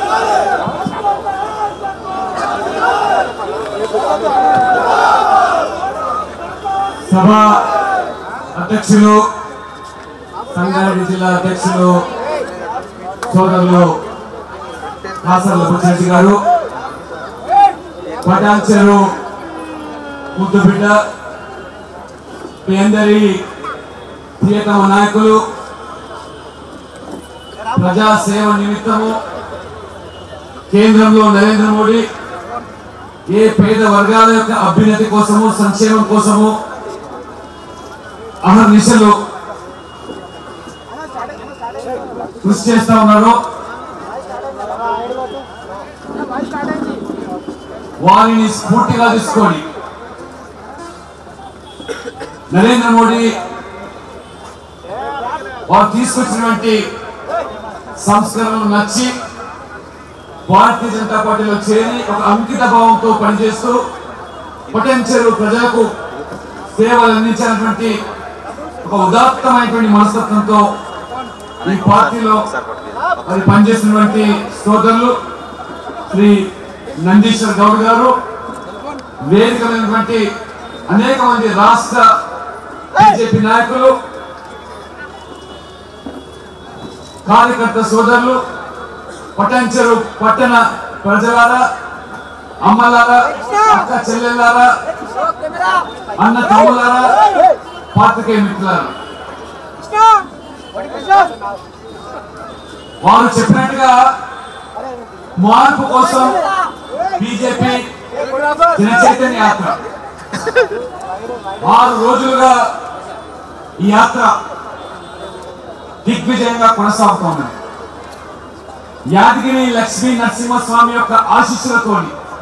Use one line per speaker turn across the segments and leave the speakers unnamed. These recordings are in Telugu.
సభ అధ్యక్షులు సంగారెడ్డి జిల్లా అధ్యక్షులు సోదరులు కాసర్ల బుచ్చిరెడ్డి గారు పటాన్చెరు ముద్దుబిడ్డ మీ అందరి ప్రియతమ నాయకులు ప్రజా సేవ నిమిత్తము కేంద్రంలో నరేంద్ర మోడీ ఏ పేద వర్గాల యొక్క అభ్యున్నతి కోసము సంక్షేమం కోసము అహర్నిశలు కృషి చేస్తా ఉన్నారు వారిని స్ఫూర్తిగా తీసుకొని నరేంద్ర మోడీ వారు తీసుకొచ్చినటువంటి సంస్కరణలు నచ్చి భారతీయ జనతా పార్టీలో చేరి ఒక అంకిత భావంతో పనిచేస్తూ పొటెన్షియల్ ప్రజలకు సేవలు అందించినటువంటి ఒక ఉదాత్తమైనటువంటి మనస్తత్వంతో ఈ పార్టీలో మరి పనిచేస్తున్నటువంటి సోదరులు శ్రీ నందీశ్వర్ గౌడ్ గారు వేదికమైనటువంటి అనేక మంది రాష్ట్ర బీజేపీ నాయకులు కార్యకర్త సోదరులు పట్టంచెరు పట్టణ ప్రజలారా అమ్మలారా అక్క చెల్లెలారా అన్న తమ్ములారా పాత్రికేయ మిత్రులారా వారు చెప్పినట్టుగా మార్పు కోసం బీజేపీ జన చైతన్య యాత్ర ఆరు రోజులుగా ఈ యాత్ర దిగ్విజయంగా కొనసాగుతోంది యాదగిరి లక్ష్మీ నరసింహస్వామి యొక్క ఆశీస్సులతో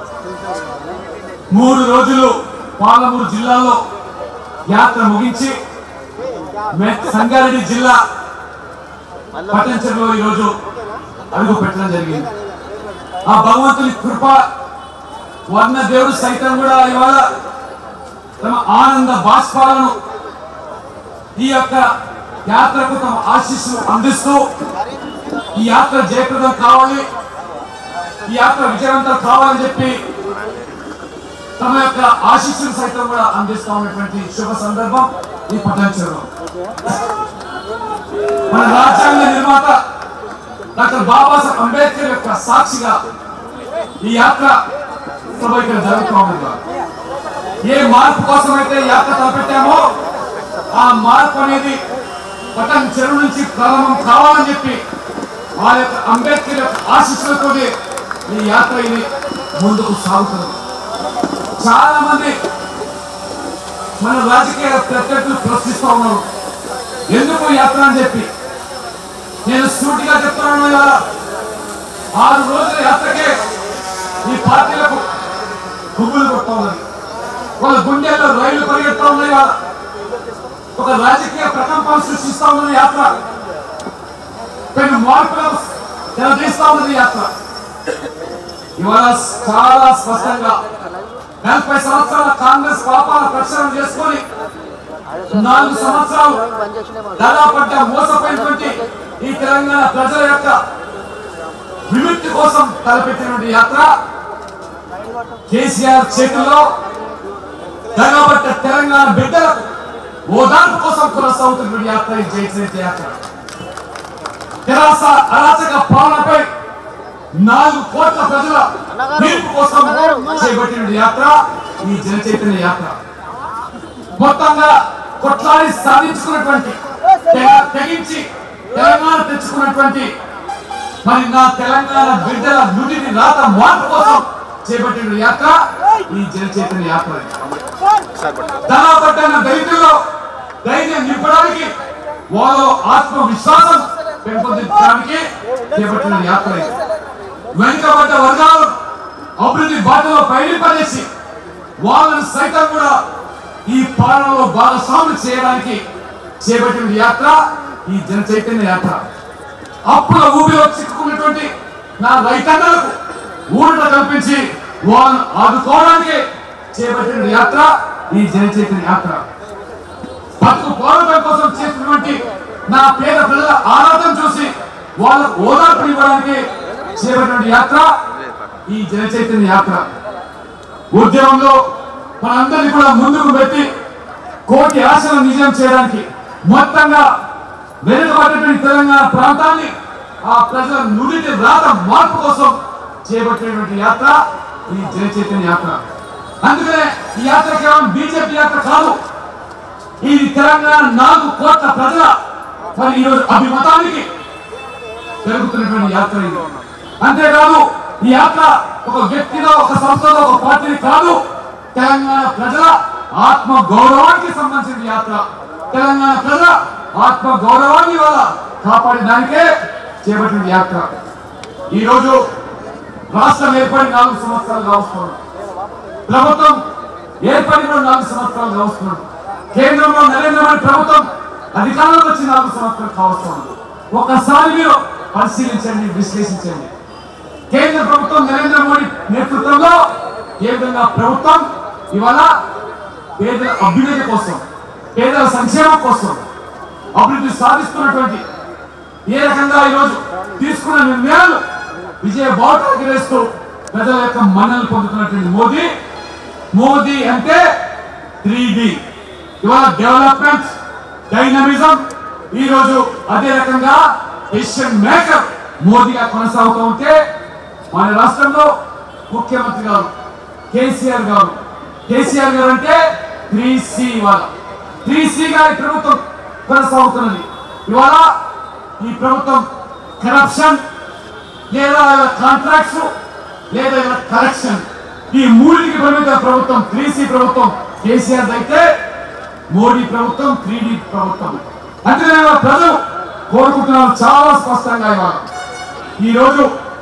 మూడు రోజులు పాలమూరు జిల్లాలో యాత్ర ముగించి మె- సంగారెడ్డి జిల్లా పట్టణంలో ఈరోజు అడుగు పెట్టడం జరిగింది ఆ భగవంతుని కృప వర్ణ దేవుడు సైతం కూడా ఇవాళ తమ ఆనంద బాష్పాలను ఈ యొక్క యాత్రకు తమ ఆశీస్సులు అందిస్తూ ఈ యాత్ర జయప్రదం కావాలి ఈ యాత్ర విజయవంతం కావాలని చెప్పి తమ యొక్క ఆశీస్సులు సైతం కూడా అందిస్తా ఉన్నటువంటి శుభ సందర్భం ఈ పటాన్చెరులో మన రాజ్యాంగ నిర్మాత డాక్టర్ బాబాసాహెబ్ అంబేద్కర్ యొక్క సాక్షిగా ఈ యాత్ర సభ ఇక్కడ జరుగుతూ ఉంది ఏ మార్పు కోసం అయితే ఈ యాత్ర తలపెట్టామో ఆ మార్పు అనేది పట్టణ చెరువు నుంచి ప్రారంభం కావాలని చెప్పి ఆ యొక్క అంబేద్కర్ యొక్క ఆశీస్సులతో ఈ యాత్ర ఇది ముందుకు సాగుతుంది చాలా మంది మన రాజకీయ ప్రత్యర్థులు ప్రశ్నిస్తూ ఉన్నారు ఎందుకు ఈ యాత్ర అని చెప్పి నేను సూటిగా చెప్తున్నాను ఇవాళ ఆరు రోజుల యాత్రకే ఈ పార్టీలకు గుబ్బులు కొడతా ఉన్నది వాళ్ళ గుండెల్లో రైళ్లు పరిగెడతా ఉన్నాయి ఇవాళ ఒక రాజకీయ ప్రకంపన సృష్టిస్తా ఉన్న యాత్ర పెను మార్పులకు తెరదీస్తా ఉన్నది ఈ యాత్ర ఇవాళ చాలా స్పష్టంగా నలభై సంవత్సరాల కాంగ్రెస్ పాపాల ప్రక్షాళన చేసుకొని నాలుగు సంవత్సరాలు దాదాపడ్డ మోసపోయినటువంటి ఈ తెలంగాణ ప్రజల యొక్క విముక్తి కోసం తలపెట్టినటువంటి యాత్ర కేసీఆర్ చేతుల్లో దగబట్ట తెలంగాణ బిడ్డలకు ఓదార్పు కోసం కొనసాగుతున్నటువంటి యాత్ర ఈ జయచేతి యాత్ర తెరాస అరాచక పాలనపై నాలుగు కోట్ల ప్రజల తీర్పు కోసం చేపట్టిన యాత్ర ఈ జన చైతన్య యాత్ర మొత్తంగా కొట్లాడి సాధించుకున్నటువంటి తెగ- తెగించి తెలంగాణ తెచ్చుకున్నటువంటి మరి నా తెలంగాణ బిడ్డల నుడిని రాత మార్పు కోసం చేపట్టిన యాత్ర ఈ జన చైతన్య యాత్ర ధనాపడ్డ దళితుల్లో ధైర్యం నింపడానికి వాళ్ళలో ఆత్మవిశ్వాసం పెంపొందించడానికి చేపట్టిన యాత్ర ఇది. వెనుకబడ్డ వర్గాలు అభివృద్ధి బాటలో పయనింపజేసి వాళ్ళని సైతం కూడా ఈ పాలనలో భాగస్వాములు చేయడానికి చేపట్టిన యాత్ర ఈ జన చైతన్య యాత్ర అప్పుల ఊబిలో చిక్కుకున్నటువంటి నా రైతన్నలకు ఊరట కల్పించి వాళ్ళను ఆదుకోవడానికి చేపట్టిన యాత్ర ఈ జన చైతన్య యాత్ర బతుకు పోరాటం కోసం చేసినటువంటి నా పేద ప్రజల ఆరాధన చూసి వాళ్ళకు ఓదార్పు ఇవ్వడానికి చేపట్టిన యాత్ర ఈ జన చైతన్య యాత్ర ఉద్యమంలో మనందరినీ కూడా ముందుకు పెట్టి కోటి ఆశలను నిజం చేయడానికి మొత్తంగా వెనుకబడినటువంటి తెలంగాణ ప్రాంతాన్ని ఆ ప్రజల నుడిటి రాత మార్పు కోసం చేపట్టినటువంటి యాత్ర ఈ జన చైతన్య యాత్ర అందుకనే ఈ యాత్ర కేవలం బీజేపీ యాత్ర కాదు ఇది తెలంగాణ నాలుగు కోట్ల ప్రజల మరి ఈరోజు అభిమతానికి జరుగుతున్నటువంటి యాత్ర ఇది అంతేకాదు ఈ యాత్ర ఒక వ్యక్తిలో ఒక సంస్థలో ఒక పార్టీని కాదు తెలంగాణ ప్రజల ఆత్మ గౌరవానికి సంబంధించిన యాత్ర తెలంగాణ ప్రజల ఆత్మ గౌరవాన్ని వల్ల కాపాడడానికే చేపట్టిన యాత్ర ఈ రోజు రాష్ట్రం ఏర్పడి నాలుగు సంవత్సరాలు కావస్తున్నాడు ప్రభుత్వం ఏర్పడి కూడా నాలుగు సంవత్సరాలు కావస్తున్నాడు కేంద్రంలో నరేంద్ర మోడీ ప్రభుత్వం అధికారంలోకి వచ్చి నాలుగు సంవత్సరాలు కావస్తున్నాడు ఒకసారి మీరు పరిశీలించండి విశ్లేషించండి కేంద్ర ప్రభుత్వం నరేంద్ర మోడీ నేతృత్వంలో ఏ విధంగా ప్రభుత్వం ఇవాళ పేదల అభ్యున్నతి కోసం పేదల సంక్షేమం కోసం అభివృద్ధి సాధిస్తున్నటువంటి ఏ రకంగా ఈరోజు తీసుకున్న నిర్ణయాలు విజయ బావుటాకి వేస్తూ ప్రజల యొక్క మన్నలు పొందుతున్నటువంటి మోదీ మోదీ అంటే త్రీ డి ఇవాళ డెవలప్మెంట్ డైనమిజం ఈ రోజు అదే రకంగా డెసిషన్ మేకర్ మోదీగా కొనసాగుతూ ఉంటే మన రాష్ట్రంలో ముఖ్యమంత్రి గారు కేసీఆర్ గారు కేసీఆర్ గారు అంటే త్రీ సి ఇవాళ త్రీ సి గారి ప్రభుత్వం కొనసాగుతున్నది ఇవాళ ఈ ప్రభుత్వం కరప్షన్ లేదా కాంట్రాక్ట్స్ లేదా కరెక్షన్ ఈ మూడింటికి పరిమిత ప్రభుత్వం త్రీ సి ప్రభుత్వం కేసీఆర్ అయితే మోడీ ప్రభుత్వం త్రీ డి ప్రభుత్వం అందుకనే ఇవాళ ప్రజలు కోరుకుంటున్నారు చాలా స్పష్టంగా ఇవాళ ఈ రోజు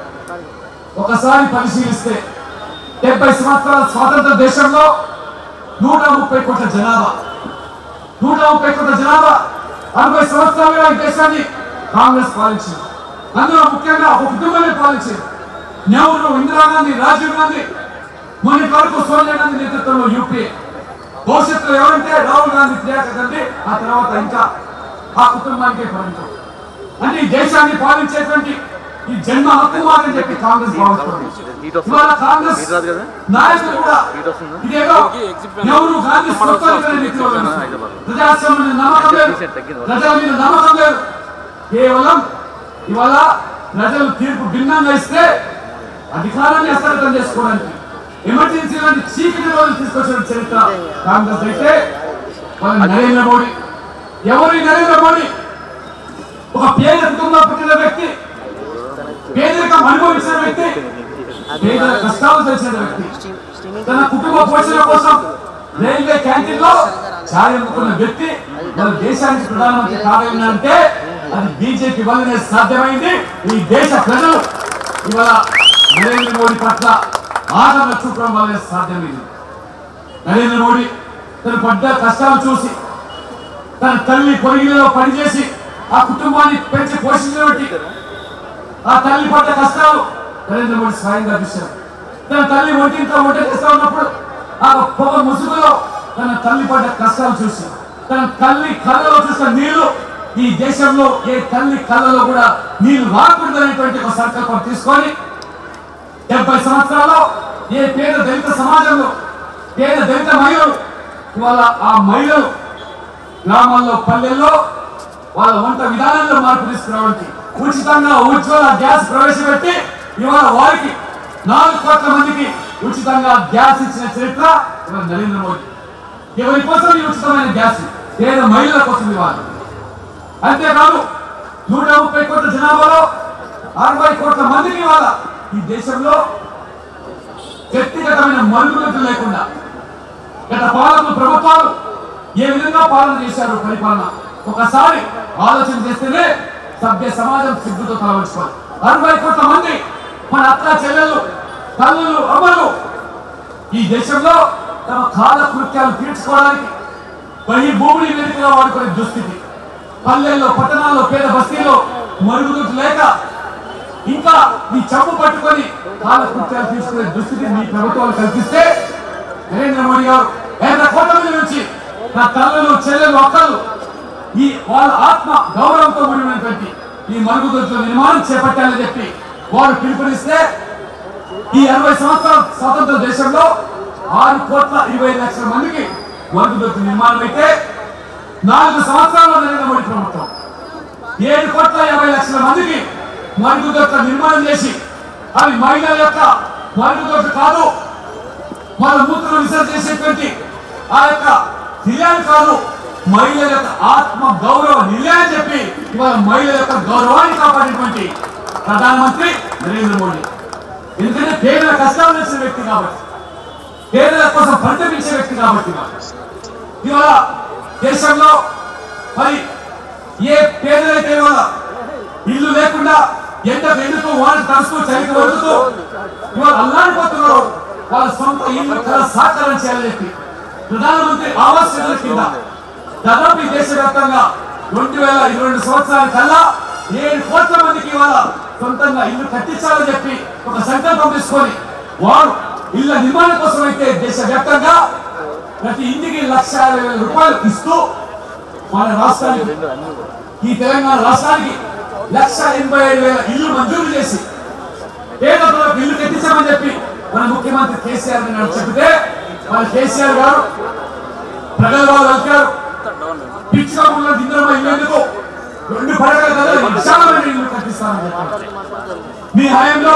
ఒకసారి పరిశీలిస్తే డెబ్బై సంవత్సరాల స్వాతంత్ర దేశంలో నూట ముప్పై కోట్ల జనాభా నూట ముప్పై కోట్ల జనాభా అరవై సంవత్సరాలుగా ఈ దేశాన్ని కాంగ్రెస్ పాలించింది అందులో ముఖ్యంగా ఒక కుటుంబమే పాలించింది నెహ్రూ ఇందిరాగాంధీ రాజీవ్ గాంధీ మొన్నటి వరకు సోనియా గాంధీ నేతృత్వంలో యూపీఏ భవిష్యత్తులో ఎవరంటే రాహుల్ గాంధీ ప్రియాంక గాంధీ ఆ తర్వాత ఇంకా ఆ కుటుంబానికే పరిమితం అంటే ఈ దేశాన్ని పాలించేటువంటి ఈ జన్మ హక్కు మాదని చెప్పి కాంగ్రెస్ భావిస్తుంది ఇవాళ కాంగ్రెస్ నాయకులు కూడా ఇదేదో ఎవరు గాంధీ స్వచ్ఛమైన వ్యక్తులు ప్రజాస్వామ్యం మీద నమ్మకం లేదు ప్రజల మీద నమ్మకం లేదు కేవలం ఇవాళ ప్రజలు తీర్పు భిన్నంగా ఇస్తే అధికారాన్ని హస్తగతం చేసుకోవడానికి ఎమర్జెన్సీ లాంటి చీకటి రోజులు తీసుకొచ్చిన చరిత్ర కాంగ్రెస్ అయితే వాళ్ళ నరేంద్ర మోడీ ఎవరు ఈ నరేంద్ర మోడీ ఒక పేద కుటుంబంలో పుట్టిన వ్యక్తి పేదరికం అనుభవించిన వ్యక్తి పేదల కష్టాలు తెలిసిన వ్యక్తి తన కుటుంబ పోషణ కోసం రైల్వే క్యాంటీన్ లో ఛాయ్ అమ్ముకున్న వ్యక్తి మన దేశానికి ప్రధానమంత్రి కావాలని అంటే అది బీజేపీ వల్లనే సాధ్యమైంది ఈ దేశ ప్రజలు ఇవాళ నరేంద్ర మోడీ పట్ల ఆదరణ చూపడం వల్లనే సాధ్యమైంది నరేంద్ర మోడీ తన పడ్డ కష్టాలు చూసి తన తల్లి పొరిగిలో పనిచేసి ఆ కుటుంబాన్ని పెంచి పోషించినటువంటి ఆ తల్లి పడ్డ కష్టాలు నరేంద్ర మోడీ స్వయంగా చూశారు తన తల్లి ఒంటింట్లో వంట చేస్తా ఉన్నప్పుడు ఆ పొగ ముసుగులో తన తల్లి పడ్డ కష్టాలు చూసి తన తల్లి కళ్ళలో చూసిన నీళ్లు ఈ దేశంలో ఏ తల్లి కళ్ళలో కూడా నీళ్లు రాకూడదనేటువంటి ఒక సంకల్పం తీసుకొని డెబ్బై సంవత్సరాల్లో ఏ పేద దళిత సమాజంలో పేద దళిత మహిళలు ఇవాళ ఆ మహిళలు గ్రామాల్లో పల్లెల్లో వాళ్ళ వంట విధానంలో మార్పు తీసుకురావడానికి ఉచితంగా ఉజ్వల గ్యాస్ ప్రవేశపెట్టి ఇవాళ వారికి నాలుగు కోట్ల మందికి ఉచితంగా గ్యాస్ ఇచ్చిన చరిత్ర ఇవాళ నరేంద్ర మోడీ ఎవరి కోసం ఈ ఉచితమైన గ్యాస్ పేద మహిళల కోసం ఇవ్వాలి అంతేకాదు నూట ముప్పై కోట్ల జనాభాలో అరవై కోట్ల మందికి ఇవాళ ఈ దేశంలో వ్యక్తిగతమైన మరుగుదొడ్లు లేకుండా గత పాలకులు ప్రభుత్వాలు ఏ విధంగా పాలన చేశారు పరిపాలన ఒకసారి ఆలోచన చేస్తేనే సభ్య సమాజం సిగ్గుతో తలవంచుకోవాలి అరవై కోట్ల మంది మన అక్క చెల్లెలు తల్లులు అమ్మలు ఈ దేశంలో తమ కాల కృత్యాలు తీర్చుకోవడానికి బహి భూమిని వెనుకగా వాడుకునే దుస్థితి పల్లెల్లో పట్టణాల్లో పేద బస్తీల్లో మరుగుదొడ్లు లేక ఇంకా ఈ చంపు పట్టుకొని కాల కృత్యాలు తీసుకునే దుస్థితి మీ ప్రభుత్వాలు కల్పిస్తే నరేంద్ర మోడీ గారు వేల కోట్ల మంది నుంచి నా తల్లులు చెల్లెలు అక్కలు ఈ వాళ్ళ ఆత్మ గౌరవంతో కూడినటువంటి ఈ మరుగుదొడ్ల నిర్మాణం చేపట్టాలని చెప్పి వారు పిలుపునిస్తే ఈ అరవై సంవత్సరాల స్వాతంత్ర దేశంలో ఆరు కోట్ల ఇరవై ఐదు లక్షల మందికి మరుగుదొడ్డు నిర్మాణం అయితే నాలుగు సంవత్సరాల్లో నరేంద్ర మోడీ ప్రభుత్వం ఏడు కోట్ల యాభై లక్షల మందికి మరుగుదొడ్ల నిర్మాణం చేసి అవి మహిళల యొక్క మరుగుదొడ్లు కాదు వాళ్ళ మూత్రం విసర్జన చేసేటువంటి ఆ యొక్క నిలయాలు కాదు మహిళల యొక్క ఆత్మ గౌరవ నిలయాన్ని చెప్పి ఇవాళ మహిళల యొక్క గౌరవాన్ని కాపాడేటువంటి ప్రధానమంత్రి నరేంద్ర మోడీ ఎందుకంటే పేదల కష్టాలు తెలిసిన వ్యక్తి కాబట్టి పేదల కోసం పరితపించే వ్యక్తి కాబట్టి ఇవాళ. ఇవాళ దేశంలో మరి ఏ పేదలైతే ఇవాళ ఇల్లు లేకుండా ఎండకు ఎండుతూ వాన తడుస్తూ చలికి వదులుతూ ఇవాళ అల్లాడిపోతున్నారు వాళ్ళ సొంత ఇల్లు కల సాకారం చేయాలని చెప్పి ప్రధానమంత్రి ఆవాస్ యోజన కింద దాదాపు ఈ దేశవ్యాప్తంగా రెండు వేల ఇరవై రెండు సంవత్సరాల కల్లా ఏడు కోట్ల మందికి ఇవాళ సొంతంగా ఇల్లు కట్టించాలని చెప్పి ఒక సంకల్పం తీసుకొని వారు ఇళ్ల నిర్మాణం కోసం అయితే దేశవ్యాప్తంగా ప్రతి ఇంటికి లక్ష యాభై వేల రూపాయలు ఇస్తూ మన రాష్ట్రానికి ఈ తెలంగాణ రాష్ట్రానికి లక్ష ఎనభై ఐదు వేల ఇల్లు మంజూరు చేసి పేద ప్రజలకు ఇల్లు కట్టించామని చెప్పి మన ముఖ్యమంత్రి కేసీఆర్ గారు చెబితే మన కేసీఆర్ గారు ప్రగల్భాలు వెళ్తారు పిచ్చిగా ఇంద్రమ్మ ఇల్లు ఎందుకు రెండు పడగల కదా విశాలమైన ఇల్లు కట్టిస్తామని చెప్పారు మీ హయాంలో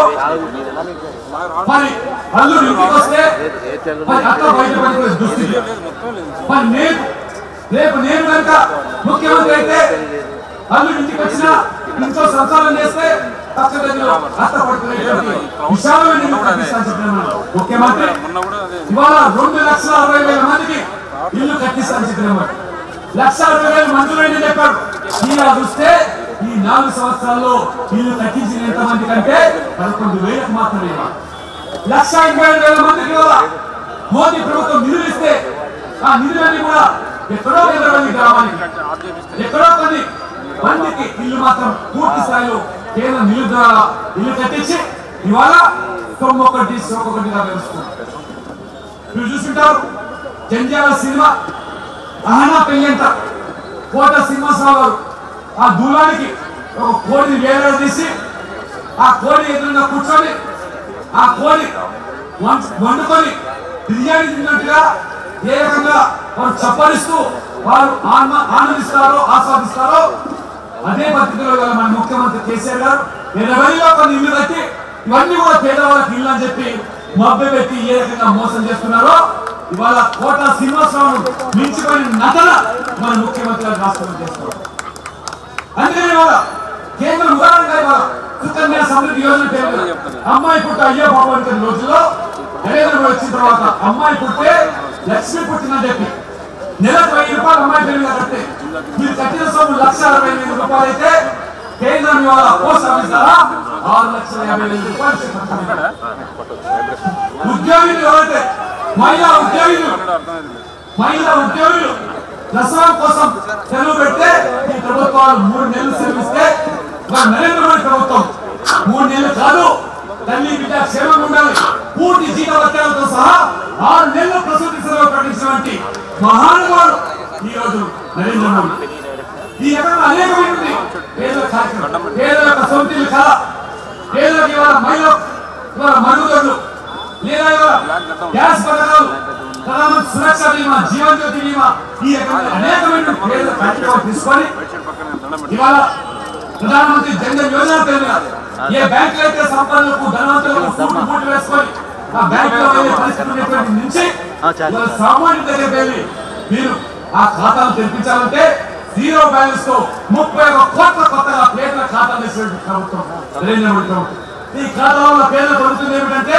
మరి అల్లుడు ఇంటికి వస్తే మరి అక్క బయటపడిపోయే దుస్థితి మరి నేను రేపు నేను కనుక ముఖ్యమంత్రి అయితే అల్లుడు ఇంటికి వచ్చిన ఇంట్లో సంసారం చేస్తే పక్క గదిలో అత్త పడుకునేటువంటి విశాలమైన ఇల్లు కట్టిస్తాను చెప్పినాను ముఖ్యమంత్రి ఇవాళ రెండు లక్షల అరవై వేల మందికి ఇల్లు కట్టిస్తాను చెప్పినాము లక్ష అరవై వేల మంజూరైందని చెప్పాడు ఇలా చూస్తే ఈ నాలుగు సంవత్సరాల్లో ఇల్లు కట్టించిన ఎంత మంది కంటే పదకొండు వేలకు మాత్రమే ఇవ్వాలి. లక్ష ఎనభై ఐదు వేల మందికి ఇవాళ మోదీ ప్రభుత్వం నిధులు ఇస్తే ఆ నిధులన్నీ కూడా ఎక్కడో ఎదురవల్లి గ్రామానికి ఎక్కడో కొన్ని మందికి ఇల్లు మాత్రం పూర్తి స్థాయిలో కేంద్ర నిధుల ద్వారా ఇల్లు కట్టించి ఇవాళ తొమ్మిది ఒక్కొక్కటిగా వేస్తున్నారు మీరు చూస్తుంటారు జంజాల సినిమా అహనా పెళ్ళంట కోట సింహాసరావు గారు ఆ దూలానికి ఒక కోడిని వేరే తీసి ఆ కోడి ఎదురుగా కూర్చొని ఆ కోడి వం- వండుకొని బిర్యానీ తిన్నట్టుగా ఏ రకంగా వారు చప్పరిస్తూ వారు ఆనంద ఆనందిస్తారో ఆస్వాదిస్తారో అదే పద్ధతిలో ఇవాళ మన ముఖ్యమంత్రి కేసీఆర్ గారు ఎనభైలో కొన్ని ఇల్లు కట్టి ఇవన్నీ కూడా పేదవాళ్ళకి ఇల్లు అని చెప్పి మభ్య పెట్టి ఏ రకంగా మోసం చేస్తున్నారో ఇవాళ కోట శ్రీనివాసరావు మించిపోయిన నటన మన ముఖ్యమంత్రి గారు రాష్ట్రంలో చేస్తున్నారు అందుకని ఇవాళ కేంద్రం ఉదాహరణగా ఇవాళ సుకన్య సమృద్ధి యోజన పేరు మీద అమ్మాయి పుట్ట అయ్యో బాబు అనుకున్న రోజుల్లో నరేంద్ర మోడీ వచ్చిన తర్వాత అమ్మాయి పుట్టే లక్ష్మి పుట్టిందని చెప్పి నెలకు వెయ్యి రూపాయలు అమ్మాయి పేరు మీద కడితే మీరు కట్టిన సొమ్ము లక్ష అరవై ఎనిమిది రూపాయలు అయితే కేంద్రం ఇవాళ పోస్ట్ ఆఫీస్ ద్వారా ఆరు లక్షల యాభై వేల రూపాయలు చెల్లిస్తున్నారు. ఉద్యోగులు ఎవరైతే మహిళా ఉద్యోగులు మహిళా ఉద్యోగులు దసరా కోసం సెలవు పెడితే ఈ ప్రభుత్వాలు మూడు నెలలు సెలవు ఇస్తే మన నరేంద్ర మోడీ ప్రభుత్వం మూడు నెలలు కాదు తల్లి బిడ్డ క్షేమంగా ఉండాలి పూర్తి జీతభత్యాలతో సహా ఆరు నెలలు ప్రసూతి సెలవు ప్రకటించినటువంటి మహానుభావుడు ఈ రోజు నరేంద్ర మోడీ ఈ రకంగా అనేకమైనటువంటి పేదల కార్యక్రమం పేదల యొక్క సొంతిల్లు కళ పేదలకు ఇవాళ మహిళ ఇవాళ మరుగుదొడ్లు లేదా ఇవాళ గ్యాస్ పథకాలు ప్రధానమంత్రి సురక్ష బీమా జీవన్ జ్యోతి బీమా ఈ రకంగా అనేకమైన పేదల కార్యక్రమాలు తీసుకొని ఇవాళ ప్రధానమంత్రి జన్ధన్ యోజన పేరు మీద ఏ బ్యాంకులు అయితే సంపన్నులకు ధనవంతులకు సూట్లు బూట్లు వేసుకొని ఆ బ్యాంకులో వెళ్ళే పరిస్థితి ఉన్నటువంటి నుంచి ఇవాళ సామాన్య దగ్గర వెళ్ళి మీరు ఆ ఖాతాలు తెరిపించాలంటే జీరో బ్యాలెన్స్ తో ముప్పై ఒక కోట్ల కొత్తగా పేదల ఖాతాలు వేసినటువంటి ప్రభుత్వం నరేంద్ర మోడీ ప్రభుత్వం ఈ ఖాతాల వల్ల పేదల ప్రభుత్వం ఏమిటంటే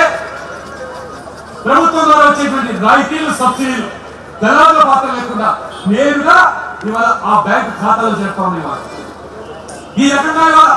ప్రభుత్వం ద్వారా వచ్చేటువంటి రాయితీలు సబ్సిడీలు దళారుల పాత్ర లేకుండా నేరుగా ఇవాళ ఆ బ్యాంకు ఖాతాలో చేస్తా ఉన్నాయి ఇవాళ ఈ రకంగా ఇవాళ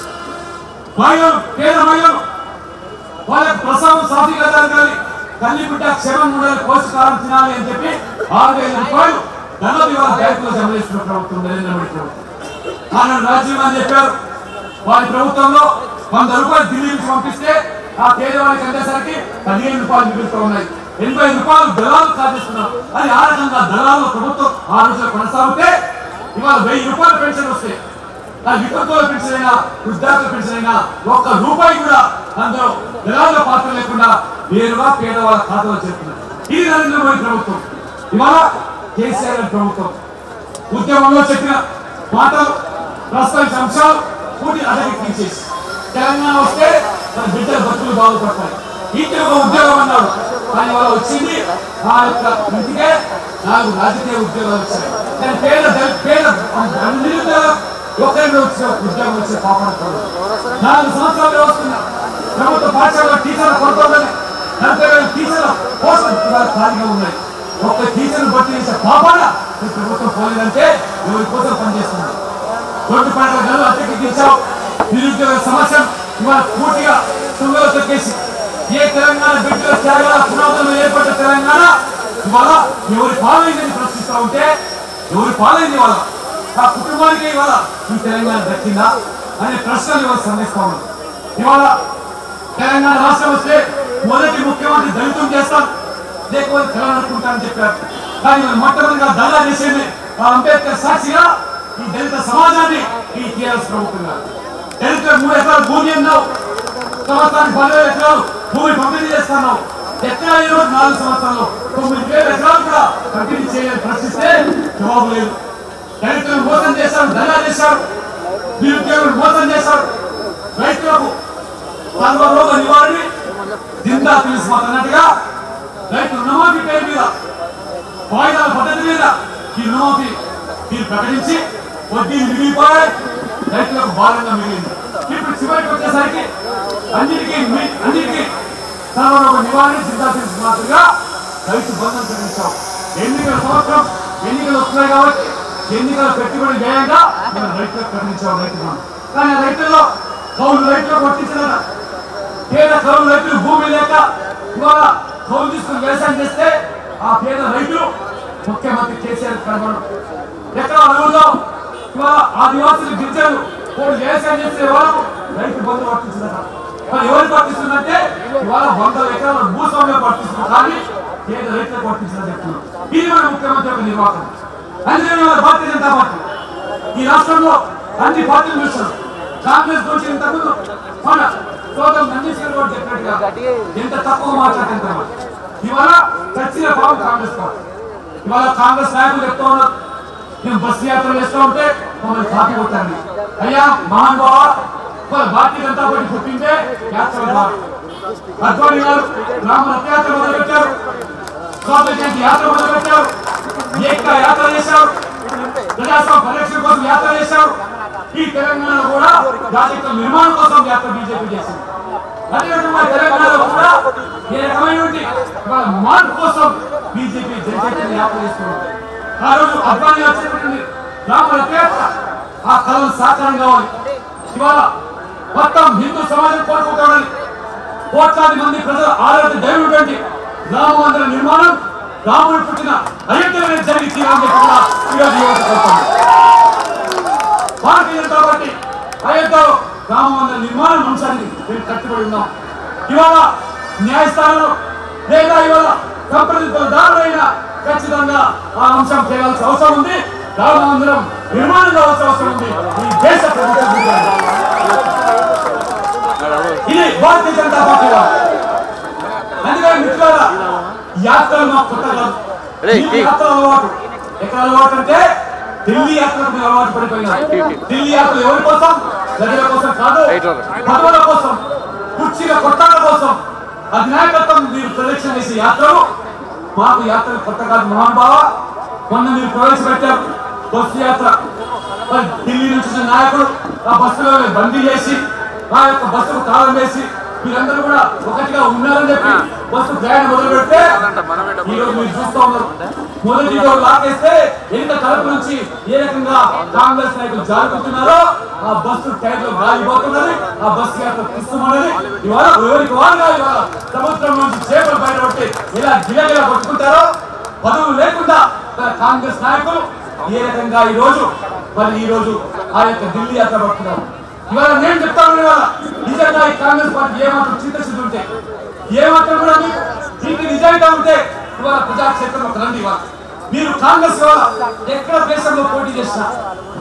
మహిళలు పేద మహిళలు వాళ్ళకి ప్రసవం సాఫీగా జరగాలి తల్లి బిడ్డ క్షేమం ఉండాలి పోషకారం తినాలి అని చెప్పి ఆరు వేల రూపాయలు ధనం ఇవాళ బ్యాంకులో జమ చేసిన ప్రభుత్వం నరేంద్ర మోడీ ప్రభుత్వం ఆనాడు రాజీవ్ గాంధీ చెప్పారు వారి ప్రభుత్వంలో వంద రూపాయలు ఢిల్లీ నుంచి పంపిస్తే ఆ పేదవాళ్ళకి అందేసరికి పదిహేను రూపాయలు మిగులుతూ ఉన్నాయి ఎనభై రూపాయలు దళాలు సాధిస్తున్నారు అది ఆ రకంగా దళాలు ప్రభుత్వం ఆ రోజులు కొనసాగితే ఇవాళ వెయ్యి రూపాయలు పెన్షన్ వస్తాయి నా వికృతుల పెన్షన్ అయినా వృద్ధాప్య పెన్షన్ అయినా ఒక్క రూపాయి కూడా అందులో నిరాజ పాత్ర లేకుండా నేరుగా పేదవాళ్ళ ఖాతాలో చేరుతున్నారు ఇది నరేంద్ర మోడీ ప్రభుత్వం ఇవాళ కేసీఆర్ గారి ప్రభుత్వం ఉద్యమంలో చెప్పిన మాటలు ప్రస్తావించిన అంశాలు పూర్తి అటకెక్కించేసి తెలంగాణ వస్తే మన బిడ్డల బతుకులు బాగుపడతాయి ఇంటికి ఒక ఉద్యోగం అన్నాడు కానీ వాళ్ళ వచ్చింది ఆ యొక్క ఇంటికే నాలుగు రాజకీయ ఉద్యోగాలు వచ్చాయి కానీ పేద దళి- పేద నిరుద్యోగ ఒక్కరిలో వచ్చిన ఉద్యోగం వచ్చే పాపన నాలుగు సంవత్సరాలు వస్తున్నా ప్రభుత్వ పాఠశాలలో టీచర్లు కొడుతుందని నలభై వేల టీచర్ల కోసం ఇవాళ ఖాళీగా ఉన్నాయి ఒక్క టీచర్ను బట్టి చేసే పాపాన ఈ ప్రభుత్వం పోలేదంటే ఎవరి కోసం పనిచేస్తున్నారు రోడ్డు పంటల గల్లు అట్టెక్కించావు నిరుద్యోగ సమస్య ఇవాళ పూర్తిగా తుంగలో తొక్కేసి ఏ తెలంగాణ బిడ్డల త్యాగాల పునాదులు ఏర్పడ్డ తెలంగాణ ఇవాళ ఎవరి పాలైందని ప్రశ్నిస్తా ఉంటే ఎవరి పాలైంది ఇవాళ ఆ కుటుంబానికి ఇవాళ ఈ తెలంగాణ దక్కిందా అనే ప్రశ్నలు ఇవాళ సంధిస్తా ఉన్నారు ఇవాళ తెలంగాణ రాష్ట్రం వస్తే మొదటి ముఖ్యమంత్రి దళితం చేస్తాం లేకపోతే తెలంగాణ అనుకుంటారని చెప్పారు కానీ మనం మొట్టమొదటిగా దళా చేసేది ఆ అంబేద్కర్ సాక్షిగా ఈ దళిత సమాజాన్ని ఈ టీఆర్ఎస్ ప్రభుత్వం గారు దళితులకు మూడు ఎకరాలు భూమి అన్నావు సంవత్సరానికి పదివేల ఎకరాలు భూమి పంపిణీ చేస్తున్నావు ఎకరా ఈ రోజు నాలుగు సంవత్సరాలు తొమ్మిది వేల ఎకరాలు కూడా పంపిణీ చేయాలని ప్రశ్నిస్తే జవాబు లేదు దళితులను మోసం చేశారు దళా చేశారు నిరుద్యోగులు మోసం చేశారు రైతులకు సర్వరోగ నివారణ జిందా తెలుసు మాకు అన్నట్టుగా రైతు రుణమాఫీ పేరు మీద వాయిదాల పద్ధతి మీద ఈ రుణమాఫీ మీరు ప్రకటించి వడ్డీలు మిగిలిపోయాయి రైతులకు భారంగా మిగిలింది ఇప్పుడు చివరికి వచ్చేసరికి అన్నిటికీ మీ- అన్నిటికీ సర్వరోగ నివారణ జిందా తెలుసు మాదిరిగా రైతు బంధం ప్రకటించాం ఎన్నికల సంవత్సరం ఎన్నికలు వస్తున్నాయి కాబట్టి ఎన్నికల పెట్టుబడి వ్యయంగా మనం రైతులకు ప్రకటించాం రైతు బంధం కానీ ఆ రైతుల్లో కౌలు రైతులకు వర్తించలేదా పేద కౌలు రైతులు భూమి లేక ఇవాళ కౌలు తీసుకుని వ్యవసాయం చేస్తే ఆ పేద రైతులు ముఖ్యమంత్రి కేసీఆర్ కనబడు ఎక్కడ అడవుల్లో ఇవాళ ఆదివాసులు గిరిజనులు వాళ్ళు వ్యవసాయం చేసే వాళ్ళకు రైతు బంధు వర్తించిందట మరి ఎవరికి వర్తిస్తుందంటే ఇవాళ వందల ఎకరాల భూస్వామ్యం వర్తిస్తుంది కానీ పేద రైతులకు వర్తించిందని చెప్తున్నారు ఇది మన ముఖ్యమంత్రి యొక్క నిర్వాహకం అందుకని ఇవాళ భారతీయ జనతా పార్టీ ఈ రాష్ట్రంలో అన్ని పార్టీలు చూస్తారు కాంగ్రెస్ గురించి ఇంతకుముందు మన సోదం నందీశ్వర్ గౌడ్ చెప్పినట్టుగా ఎంత తక్కువ మాట్లాడుతుంటాం ఇవాళ చచ్చిన పాపం కాంగ్రెస్ పార్టీ ఇవాళ కాంగ్రెస్ నాయకులు చెప్తా ఉన్నారు మేము బస్సు యాత్ర చేస్తూ ఉంటే మమ్మల్ని కాపీ కొట్టారండి అయ్యా మహాన్ బావ ఇవాళ భారతీయ జనతా పార్టీ పుట్టిందే యాత్ర ద్వారా అద్వానీ గారు రామ రథయాత్ర మొదలుపెట్టారు స్వాతంత్ర జయంతి యాత్ర మొదలుపెట్టారు ఏక యాత్ర చేశారు ప్రజాస్వామ్య పరిరక్షణ కోసం యాత్ర చేశారు ఈ తెలంగాణలో కూడా రాజకీయ నిర్మాణం కోసం యాత్ర బీజేపీ చేసింది అదేవిధంగా తెలంగాణలో కూడా ఏ రకమైనటువంటి ఇవాళ మార్పు కోసం బీజేపీ జనచైతన్య యాత్ర చేస్తున్నారు ఆ రోజు అద్వానీ వచ్చేటువంటి రామ రథయాత్ర ఆ కళలు సాకారం కావాలి ఇవాళ మొత్తం హిందూ సమాజం కోరుకుంటామని కోట్లాది మంది ప్రజల ఆరోగ్య దైవటువంటి రామ మందిర నిర్మాణం రాముడు పుట్టిన అయోధ్య జరిగి తీరాలని చెప్పి కూడా ఈరోజు యువత కోరుతోంది. భారతీయ జనతా పార్టీ అయోధ్యలో రామ మందిర నిర్మాణం అంశాన్ని మేము కట్టుబడి ఉన్నాం ఇవాళ న్యాయస్థానంలో లేదా ఇవాళ సంప్రదింపుల దారులైన ఖచ్చితంగా ఆ అంశం చేయాల్సిన అవసరం ఉంది రామ మందిరం నిర్మాణం కావాల్సిన అవసరం ఉంది ఈ దేశ ప్రభుత్వం ద్వారా. ఇది భారతీయ జనతా పార్టీ వారు. అందుకని మిత్రులారా యాత్రలు మాకు కొత్త కాదు
రేయ్,
ఈ
రేయ్.
యాత్ర అలవాటు ఎక్కడ అలవాటు అంటే ఢిల్లీ యాత్రకు మేము అలవాటు పడిపోయినాం ఢిల్లీ యాత్ర ఎవరి కోసం ప్రజల కోసం కాదు
రైట్ రా.
పదవుల కోసం కుర్చీల కొట్టాల కోసం అధినాయకత్వం మీరు ప్రదక్షిణ చేసే యాత్రలు మాకు యాత్రలు కొత్త కాదు మహానుభావ మొన్న మీరు ప్రవేశపెట్టారు బస్సు యాత్ర మరి ఢిల్లీ నుంచి వచ్చిన నాయకుడు ఆ బస్సులో బందీ చేసి ఆ యొక్క బస్సుకు తాళం వేసి మీరందరూ కూడా ఒకటిగా ఉన్నారని చెప్పి బస్సు ప్రయాణం మొదలు పెడితే ఈ రోజు మీరు చూస్తా ఉన్నారు మొదటి రోజు లాగేస్తే ఎంత తరపు నుంచి ఏ రకంగా కాంగ్రెస్ నాయకులు జారుకుంటున్నారో ఆ బస్సు టైర్లో గాలిపోతున్నది ఆ బస్సు యాత్ర పుస్తమన్నది ఇవాళ ఎవరికి వారుగా ఇవాళ సముద్రం నుంచి చేపలు బయటపట్టి ఇలా గిలగిలా కొట్టుకుంటారో పదవులు లేకుండా మన కాంగ్రెస్ నాయకులు ఏ రకంగా ఈ రోజు మరి ఈ రోజు ఆ యొక్క ఢిల్లీ యాత్ర పడుతున్నారు ఇవాళ నేను చెప్తాను ఇవాళ నిజంగా ఈ కాంగ్రెస్ పార్టీ ఏమాత్రం చిత్తశుద్ధి ఉంటే ఏమాత్రం కూడా మీకు దీనికి నిజంగా ఉంటే ఇవాళ ప్రజాక్షేత్రంలోకి రండి ఇవాళ మీరు కాంగ్రెస్ ఇవాళ ఎక్కడ దేశంలో పోటీ చేసినా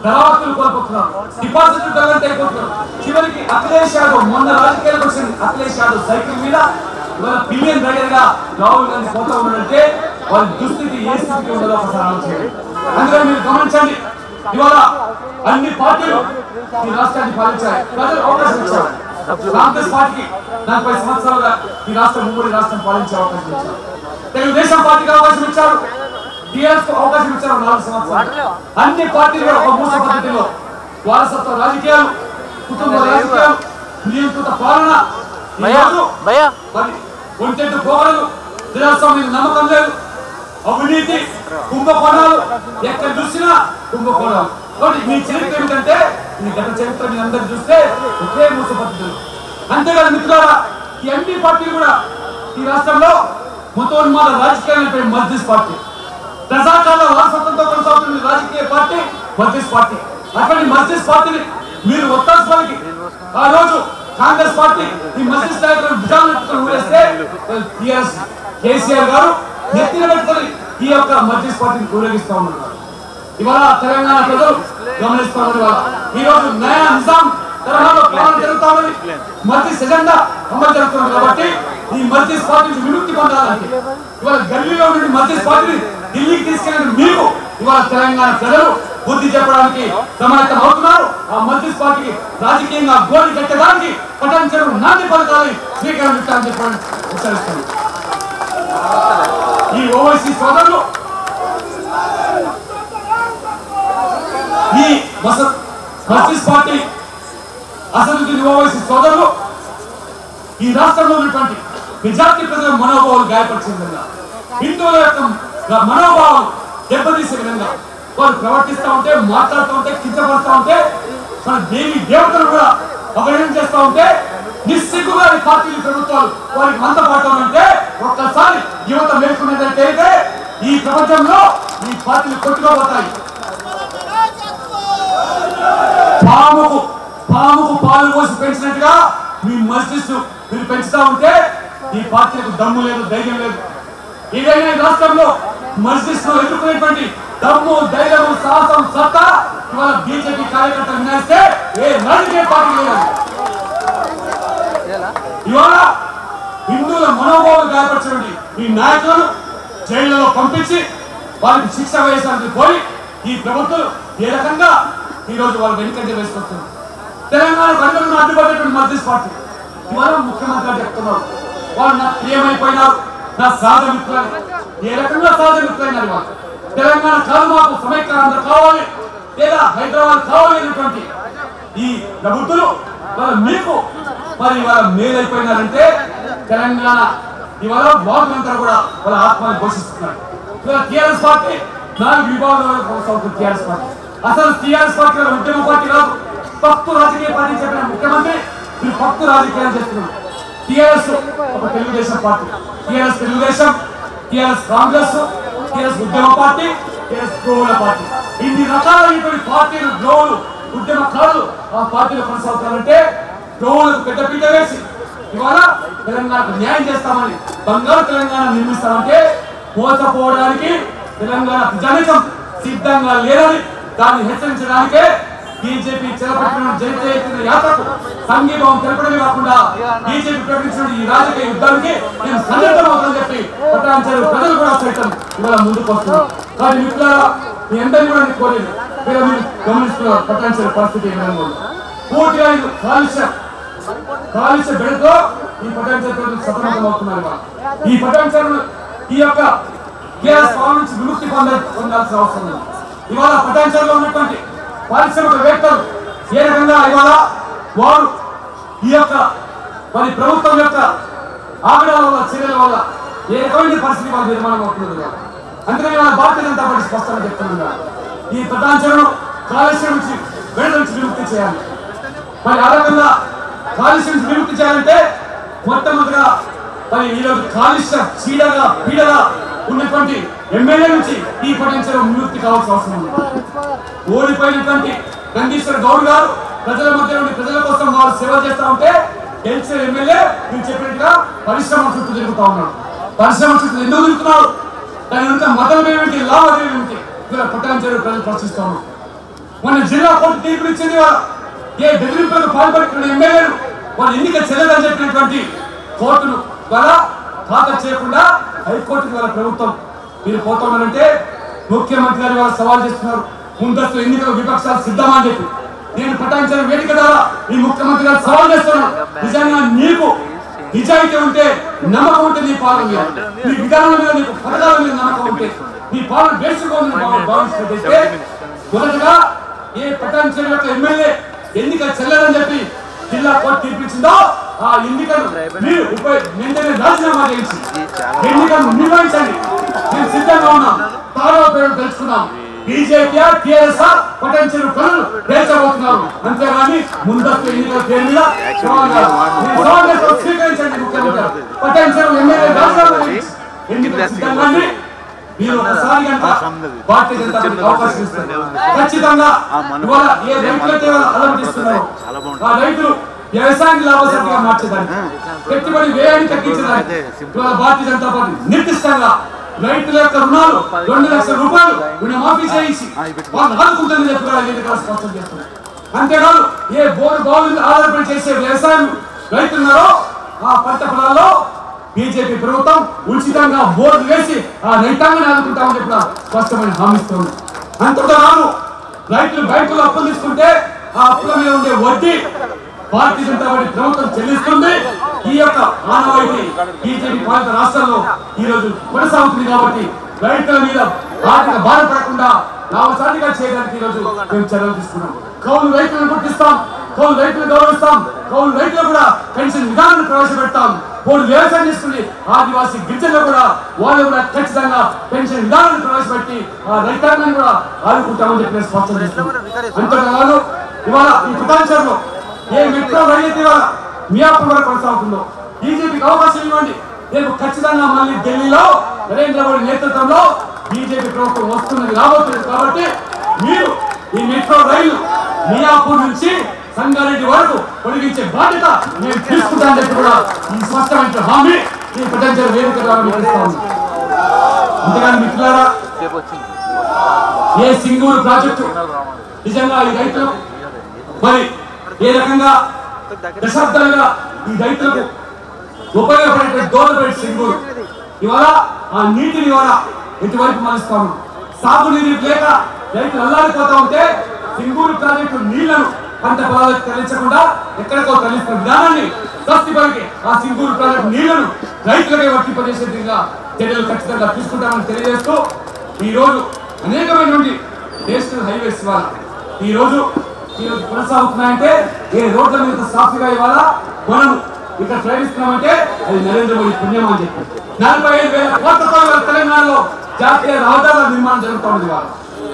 ధనవంతులు కోల్పోతున్నారు డిపాజిట్లు డెవలప్ అయిపోతున్నారు చివరికి అఖిలేష్ యాదవ్ మొన్న రాజకీయాలకు వచ్చింది అఖిలేష్ యాదవ్ సైకిల్ మీద ఇవాళ బిలియన్ రైడర్ గా రాహుల్ గాంధీ పోతా ఉన్నాడంటే వాళ్ళ దుస్థితి ఏ స్థితికి ఉండదో ఒకసారి ఆలోచించండి అందుకని మీరు గమనించండి ఇవాళ అన్ని పార్టీలు ఈ రాష్ట్రాన్ని పాలించాయి ప్రజలు అవకాశం ఇచ్చారు కాంగ్రెస్ పార్టీకి నలభై సంవత్సరాలుగా ఈ రాష్ట్రం ఉమ్మడి రాష్ట్రం పాలించే అవకాశం ఇచ్చారు తెలుగుదేశం పార్టీకి అవకాశం ఇచ్చారు టీఆర్ఎస్ కు అవకాశం ఇచ్చారు నాలుగు సంవత్సరాలు అన్ని పార్టీలు కూడా ఒక మూస పద్ధతిలో వారసత్వ రాజకీయాలు కుటుంబ రాజకీయాలు నియంత్రిత పాలన ఈ
భయ్యా
రోజు
భయ్యా
మరి ఒంటెంటు పోగడలు దినోత్సవం మీద నమ్మకం లేదు అవినీతి కుంభకోణాలు ఎక్కడ చూసినా కుంభకోణాలు కాబట్టి మీ చరిత్ర ఏమిటంటే మీ గత చరిత్ర మీ అందరు చూస్తే ఒకే మూస పద్ధతులు అంతేకాదు మిత్రులారా ఈ అన్ని పార్టీలు కూడా ఈ రాష్ట్రంలో మతోన్మాద రాజకీయాలపై మజ్లిస్ పార్టీ ప్రజాకాల వారసత్వంతో కొనసాగుతున్న ఈ రాజకీయ పార్టీ మజ్లిస్ పార్టీ అటువంటి మజ్లిస్ పార్టీని మీరు ఒత్తాల్సి ఆ రోజు కాంగ్రెస్ పార్టీ ఈ మజ్లిస్ నాయకులను భుజాలను ఊరేస్తే టిఆర్ఎస్ కేసీఆర్ గారు నెత్తిన పెట్టుకొని ఈ యొక్క మజ్లిస్ పార్టీని ఊరేగిస్తా ఉన్నారు ఇవాళ తెలంగాణ ప్రజలు గమనిస్తా ఉన్నారు ఇవాళ ఈ రోజు నయా నిజాం తరహాలో పాలన జరుగుతా ఉంది మజ్లిస్ ఎజెండా అమలు జరుగుతుంది కాబట్టి ఈ మజ్లిస్ పార్టీ నుంచి విముక్తి పొందాలంటే ఇవాళ గల్లీలో నుండి మజ్లిస్ పార్టీని ఢిల్లీకి తీసుకెళ్ళిన మీకు ఇవాళ తెలంగాణ ప్రజలు బుద్ధి చెప్పడానికి సమాయత్తం అవుతున్నారు ఆ మజ్లిస్ పార్టీకి రాజకీయంగా గోడి కట్టడానికి పటాన్చరు నాటి పలకాలి స్వీకారం ఇస్తారని చెప్పని హెచ్చరిస్తాను ఈ ఓవైసీ సోదరులు ఈ మస- మస్జిద్ పార్టీ అసదుద్దీన్ ఓవైసీ సోదరులు ఈ రాష్ట్రంలో ఉన్నటువంటి మెజార్టీ ప్రజల మనోభావాలు గాయపరిచే విధంగా హిందువుల యొక్క మనోభావాలు దెబ్బతీసే విధంగా వారు ప్రవర్తిస్తూ ఉంటే మాట్లాడుతూ ఉంటే కించపరుస్తూ ఉంటే మన దేవి దేవతలు కూడా అవహేళన చేస్తూ ఉంటే నిస్సిగ్గుగా ఈ పార్టీలు ప్రభుత్వాలు వారికి మంత పడతామంటే ఒక్కసారి యువత మేల్కొనేదైతే ఈ ప్రపంచంలో ఈ పార్టీలు కొట్టుకోబోతాయి పాముకు పాముకు పాలు పోసి పెంచినట్టుగా మీ మస్జిద్ మీరు పెంచుతా ఉంటే ఈ పార్టీలకు దమ్ము లేదు ధైర్యం లేదు ఏదైనా ఈ రాష్ట్రంలో మస్జిద్ లో ఎదుర్కొనేటువంటి దమ్ము ధైర్యం సాహసం సత్తా ఇవాళ బీజేపీ కార్యకర్తలు వినాయిస్తే ఏ రాజకీయ పార్టీ లేదు ఇవాళ హిందువుల మనోభావాలు గాయపరచండి ఈ నాయకులను జైళ్లలో పంపించి వారికి శిక్ష వేయడానికి పోయి ఈ ప్రభుత్వం ఏ రకంగా ఈ రోజు వాళ్ళు వెనుకంజ వేసుకొస్తున్నారు తెలంగాణ ప్రజలను అడ్డుపడేటువంటి మధ్యస్ పార్టీ ఇవాళ ముఖ్యమంత్రి గారు చెప్తున్నారు వాళ్ళు నాకు ప్రియమైపోయినారు నా సహజ మిత్రులు ఏ రకంగా సహజ మిత్రులైనారు వాళ్ళు తెలంగాణ కాదు మాకు సమైక్యాంధ్ర కావాలి లేదా హైదరాబాద్ కావాలి అనేటువంటి ఈ ప్రభుత్వం వాళ్ళ మీకు మరి ఇవాళ మేలైపోయినారంటే తెలంగాణ ఇవాళ బాగులంతా కూడా వాళ్ళ ఆత్మని ఘోషిస్తున్నారు ఇవాళ టీఆర్ఎస్ పార్టీ నాలుగు విభాగాలు కొనసాగుతుంది టీఆర్ఎస్ పార్టీ అసలు టీఆర్ఎస్ పార్టీ వాళ్ళ ఉద్యమ పార్టీ కాదు భక్తు రాజకీయ పార్టీ చెప్పిన ముఖ్యమంత్రి మీరు భక్తు రాజకీయాలు చేస్తున్నారు టీఆర్ఎస్ ఒక తెలుగుదేశం పార్టీ టీఆర్ఎస్ తెలుగుదేశం టిఆర్ఎస్ కాంగ్రెస్ టిఆర్ఎస్ ఉద్యమ పార్టీ టిఆర్ఎస్ ద్రోహుల పార్టీ ఇన్ని రకాలైనటువంటి పార్టీలు ద్రోహులు ఉద్యమకారులు ఆ పార్టీలో కొనసాగుతారంటే ద్రోహులకు పెద్దపీట వేసి ఇవాళ తెలంగాణకు న్యాయం చేస్తామని బంగారు తెలంగాణ నిర్మిస్తామంటే మోసపోవడానికి తెలంగాణ ప్రజానికం సిద్ధంగా లేదని దాన్ని హెచ్చరించడానికే బీజేపీ చేపట్టిన జనచైతన్య యాత్రకు సంఘీభావం తెలపడమే కాకుండా బీజేపీ ప్రకటించిన ఈ రాజకీయ యుద్ధానికి నేను సన్నద్ధమవుతానని చెప్పి పట్టాంచారు ప్రజలు కూడా సైతం ఇవాళ ముందుకు వస్తున్నారు కానీ మిత్రులారా మీ అందరినీ కూడా నేను కోరేది మీరు మీరు గమనిస్తున్నారు పట్టాంచారు పరిస్థితి ఏ విధంగా ఉందో. పూర్తిగా ఇది కాలుష్య కాలుష్య బెడతో ఈ పటాంచారు సతమతం అవుతున్నారు ఇవాళ. ఈ పటాంచారు ఈ యొక్క టీఆర్ఎస్ పాలన నుంచి విముక్తి పొంద పొందాల్సిన అవసరం ఉంది ఇవాళ పటాంచర్లో ఉన్నటువంటి పారిశ్రామికవేత్తలు ఏ రకంగా ఇవాళ వారు ఈ యొక్క మరి ప్రభుత్వం యొక్క ఆగడాల వల్ల చర్యల వల్ల ఏ రకమైన పరిస్థితి వాళ్ళ నిర్మాణం అవుతుంది ఇవాళ. అందుకని వాళ్ళ భారతీయ జనతా పార్టీ స్పష్టంగా చెప్తున్నారు ఈ పటాంచరను కాలుష్యం నుంచి వేడి నుంచి విముక్తి చేయాలి మరి ఆ రకంగా కాలుష్యం నుంచి విముక్తి చేయాలంటే మొట్టమొదటిగా మరి ఈరోజు కాలుష్య చీడగా పీడగా ఉన్నటువంటి ఎమ్మెల్యే నుంచి ఈ పొటెన్షియల్ విముక్తి కావాల్సిన అవసరం ఉంది ఓడిపోయినటువంటి గంగేశ్వర గౌడ్ గారు ప్రజల మధ్య నుండి ప్రజల కోసం వారు సేవ చేస్తా ఉంటే గెలిచిన ఎమ్మెల్యే మీరు చెప్పినట్టుగా పరిశ్రమ చుట్టూ తిరుగుతా ఉన్నాడు పరిశ్రమ చుట్టూ ఎందుకు తిరుగుతున్నాడు దాని వెనుక మతం ఏమిటి లాభం ఏమిటి ఇలా పుట్టడం ప్రజలు ప్రశ్నిస్తా ఉన్నారు మన జిల్లా కోర్టు తీర్పునిచ్చింది వాళ్ళ ఏ బెదిరింపులకు పాల్పడుతున్న ఎమ్మెల్యేలు వాళ్ళ ఎన్నిక చెల్లదని చెప్పినటువంటి కోర్టును ద్వారా ఖాతా చేయకుండా హైకోర్టుకి వాళ్ళ ప్రభుత్వం మీరు పోతామనంటే ముఖ్యమంత్రి గారు వాళ్ళు సవాల్ చేస్తున్నారు ముందస్తు ఎన్నికల విపక్షాలు సిద్ధమా అని చెప్పి నేను పటాయించిన వేదిక ద్వారా ఈ ముఖ్యమంత్రి గారు సవాల్ చేస్తున్నాను నిజంగా నీకు నిజాయితీ ఉంటే నమ్మకం ఉంటే నీ పాలన మీద నీ విధానం మీద నీకు పథకాల మీద నమ్మకం ఉంటే నీ పాలన వేసుకోవాలని భావిస్తున్నట్టయితే మొదటగా ఏ పటాన్చేరు యొక్క ఎమ్మెల్యే ఎన్నిక చెల్లదని చెప్పి జిల్లా కోర్టు తీర్పిచ్చిందో ఆ ఎన్నికను మీరు ఉపయోగ వెంటనే రాజీనామా చేయించి ఎన్నికను నిర్వహించండి మేము సిద్ధంగా ఉన్నాం తారో పేరు తెలుసుకున్నాం బీజేపీ టీఆర్ఎస్ పొటెన్షియల్ పనులు పేర్చబోతున్నారు అంతేగాని ముందస్తు ఎన్నికల పేరు మీద సవాల్ కాదు. మీరు సవాల్ చేస్తే స్వీకరించండి ముఖ్యమంత్రి పొటెన్షియల్ ఎమ్మెల్యే రాజీనామా చేయించి ఎన్నికలు సిద్ధంగా ఉండి మీరు ఒకసారి కనుక భారతీయ జనతా పార్టీకి అవకాశం ఇస్తారు ఖచ్చితంగా ఇవాళ ఏ రైతులైతే ఇవాళ అలమటిస్తున్నారో ఆ రైతులు వ్యవసాయానికి లాభసాటిగా మార్చేదానికి పెట్టుబడి వ్యయాన్ని తగ్గించడానికి ఇవాళ భారతీయ జనతా పార్టీ నిర్దిష్టంగా రైతుల యొక్క రుణాలు రెండు లక్షల రూపాయలు రుణమాఫీ చేయించి వాళ్ళు ఆదుకుంటుందని చెప్పి కూడా ఎన్నికల స్పష్టం చేస్తున్నారు అంతేకాదు ఏ బోరు బావుల మీద ఆధారపడి చేసే వ్యవసాయం రైతున్నారో ఆ పంట పొలాల్లో బీజేపీ ప్రభుత్వం ఉచితంగా బోర్డు వేసి ఆ రైతాంగాన్ని ఆదుకుంటామని చెప్పి కూడా స్పష్టమైన హామీ ఇస్తుంది అంతటా రాను రైతులు బ్యాంకులు అప్పులు తీసుకుంటే ఆ అప్పుల మీద ఉండే వడ్డీ భారతీయ జనతా పార్టీ ప్రభుత్వం చెల్లిస్తుంది ఈ యొక్క ఆనవాయితీ బీజేపీ పాలిత రాష్ట్రాల్లో ఈ రోజు కొనసాగుతుంది కాబట్టి రైతుల మీద ఆర్థిక భారం పడకుండా లాభసాటిగా చేయడానికి ఈ రోజు మేము చర్యలు తీసుకున్నాం కౌలు రైతులను గుర్తిస్తాం కౌలు రైతులు గౌరవిస్తాం కౌలు రైతులు కూడా పెన్షన్ విధానాన్ని ప్రవేశపెడతాం మూడు వ్యవసాయం చేసుకుని ఆదివాసీ గిరిజనులు కూడా వాళ్ళు కూడా ఖచ్చితంగా పెన్షన్ విధానాన్ని ప్రవేశపెట్టి ఆ రైతాంగాన్ని కూడా ఆదుకుంటామని చెప్పి నేను స్పష్టం చేస్తున్నాం అంతేకాదు ఇవాళ ఈ పుటాంచర్లో ఏ మెట్రో రైలు అయితే ఇవాళ మియాపూర్ వరకు కొనసాగుతుందో బీజేపీకి అవకాశం ఇవ్వండి రేపు ఖచ్చితంగా మళ్ళీ ఢిల్లీలో నరేంద్ర మోడీ నేతృత్వంలో బీజేపీ ప్రభుత్వం వస్తున్నది రాబోతుంది కాబట్టి మీరు ఈ మెట్రో రైలు మియాపూర్ నుంచి సంగారెడ్డి వరకు పొడిగించే బాధ్యత నేను తీసుకుంటానని చెప్పి కూడా ఈ స్పష్టమైన హామీ ఈ పొటెన్షియల్ వేదిక ద్వారా మీకు ఇస్తా ఉన్నాను. అంతేగాని మిత్రులారా ఏ సింగూరు ప్రాజెక్టు నిజంగా ఈ రైతులకు మరి ఏ రకంగా దశాబ్దాలుగా ఈ రైతులకు ఉపయోగపడే దోహదపడే సింగూరు ఇవాళ ఆ నీటిని ఇవాళ ఎటువైపు మలుస్తాము సాగునీరు లేక రైతులు అల్లాడిపోతా ఉంటే సింగూరు ప్రాజెక్టు నీళ్లను పంట పొలాలకు తరలించకుండా ఎక్కడికో తరలిస్తున్న విధానాన్ని స్వస్తిపరికి ఆ సింగూరు ప్రాజెక్టు నీళ్లను రైతులకే వర్తింపజేసే విధంగా చర్యలు ఖచ్చితంగా తీసుకుంటామని తెలియజేస్తూ ఈ రోజు అనేకమైనటువంటి నేషనల్ హైవేస్ ఇవాళ ఈ రోజు ఈ రోజు కొనసాగుతున్నాయంటే ఏ రోడ్ల మీద సాఫీగా ఇవాళ మనం ఇక్కడ ప్రయాణిస్తున్నామంటే అది నరేంద్ర మోడీ పుణ్యం అని చెప్పి నలభై ఐదు వేల కోట్లతో ఇవాళ తెలంగాణలో జాతీయ రహదారుల నిర్మాణం జరుగుతూ ఉంది ఇవాళ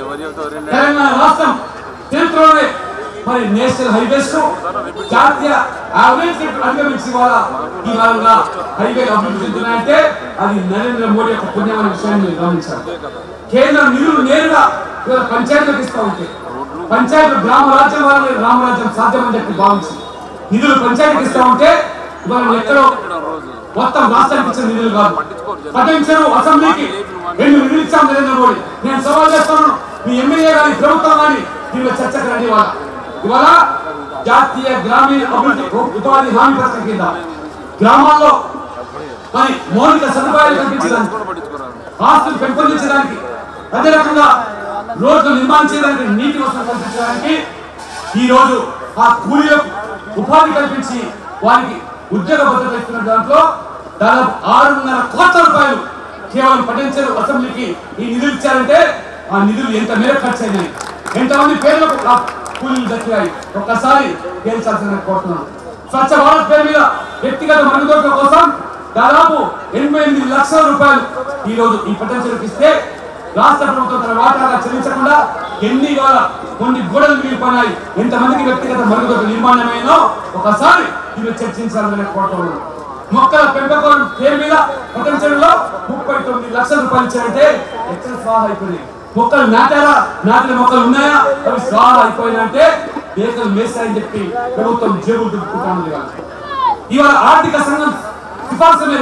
తెలంగాణ రాష్ట్రం చరిత్రలోనే మరి నేషనల్ హైవేస్ ను జాతీయ యావరేజ్ అధిగమించి ఇవాళ ఇవాళ హైవే అభివృద్ధి చెందుతున్నాయంటే అది నరేంద్ర మోడీ యొక్క పుణ్యం అనే విషయాన్ని మీరు గమనించాలి కేంద్ర నిధులు నేరుగా ఇవాళ పంచాయతీలకు ఇస్తూ ఉంటే పంచాయతీ గ్రామ రాజ్యం వాళ్ళని రామరాజ్యం సాధ్యమని చెప్పి భావించి నిధులు పంచాయతీకి ఇస్తూ ఉంటే ఇవాళ ఎక్కడో మొత్తం రాష్ట్రానికి ఇచ్చిన నిధులు కాదు పట్టించరు అసెంబ్లీకి రెండు నిధులు ఇచ్చాం నరేంద్ర మోడీ నేను సవాల్ చేస్తున్నాను మీ ఎమ్మెల్యే కానీ ప్రభుత్వం కానీ దీనిలో చర్చకు రండి ఇవాళ ఇవాళ జాతీయ గ్రామీణ అభివృద్ధి ఉపాధి హామీ పథకం కింద గ్రామాల్లో మరి మౌలిక సదుపాయాలు కల్పించడానికి ఆస్తులు పెంపొందించడానికి అదే రకంగా రోడ్లు నిర్మాణించడానికి నీటి వసతులు కల్పించడానికి ఈ రోజు ఆ కూలీలకు ఉపాధి కల్పించి వారికి ఉద్యోగ భద్రత ఇస్తున్న దాంట్లో దాదాపు ఆరున్నర కోట్ల రూపాయలు కేవలం పట్టించారు అసెంబ్లీకి ఈ నిధులు ఇచ్చారంటే ఆ నిధులు ఎంత మేర ఖర్చు అయినాయి ఎంతమంది పేర్లకు ఆ కూలీలు దక్కాయి ఒక్కసారి తేల్చాల్సిన కోరుతున్నాను స్వచ్ఛ భారత్ పేరు మీద వ్యక్తిగత మనుగోట్ల కోసం దాదాపు ఎనభై ఎనిమిది లక్షల రూపాయలు ఈ రోజు ఈ పట్టణాలకు ఇస్తే రాష్ట్ర ప్రభుత్వం తన వాటాగా చెల్లించకుండా ఎన్ని వేల కొన్ని గోడలు మిగిలిపోయినాయి ఎంతమందికి వ్యక్తిగత మరుగుదొడ్ల నిర్మాణమైందో ఒకసారి ఇవి చర్చించాలని కోరుతున్నాను మొక్కల పెంపకం పేరు మీద పట్టణంలో ముప్పై తొమ్మిది లక్షల రూపాయలు ఇచ్చారంటే ఎక్కడ స్వాహ అయిపోయినాయి మొక్కలు నాటారా నాటిన మొక్కలు ఉన్నాయా అవి స్వాహ అయిపోయినంటే మేకలు మేసాయని చెప్పి ప్రభుత్వం జేబులు దుప్పుకుంటాను ఇవాళ ఆర్థిక సంఘం సిఫార్సు మీద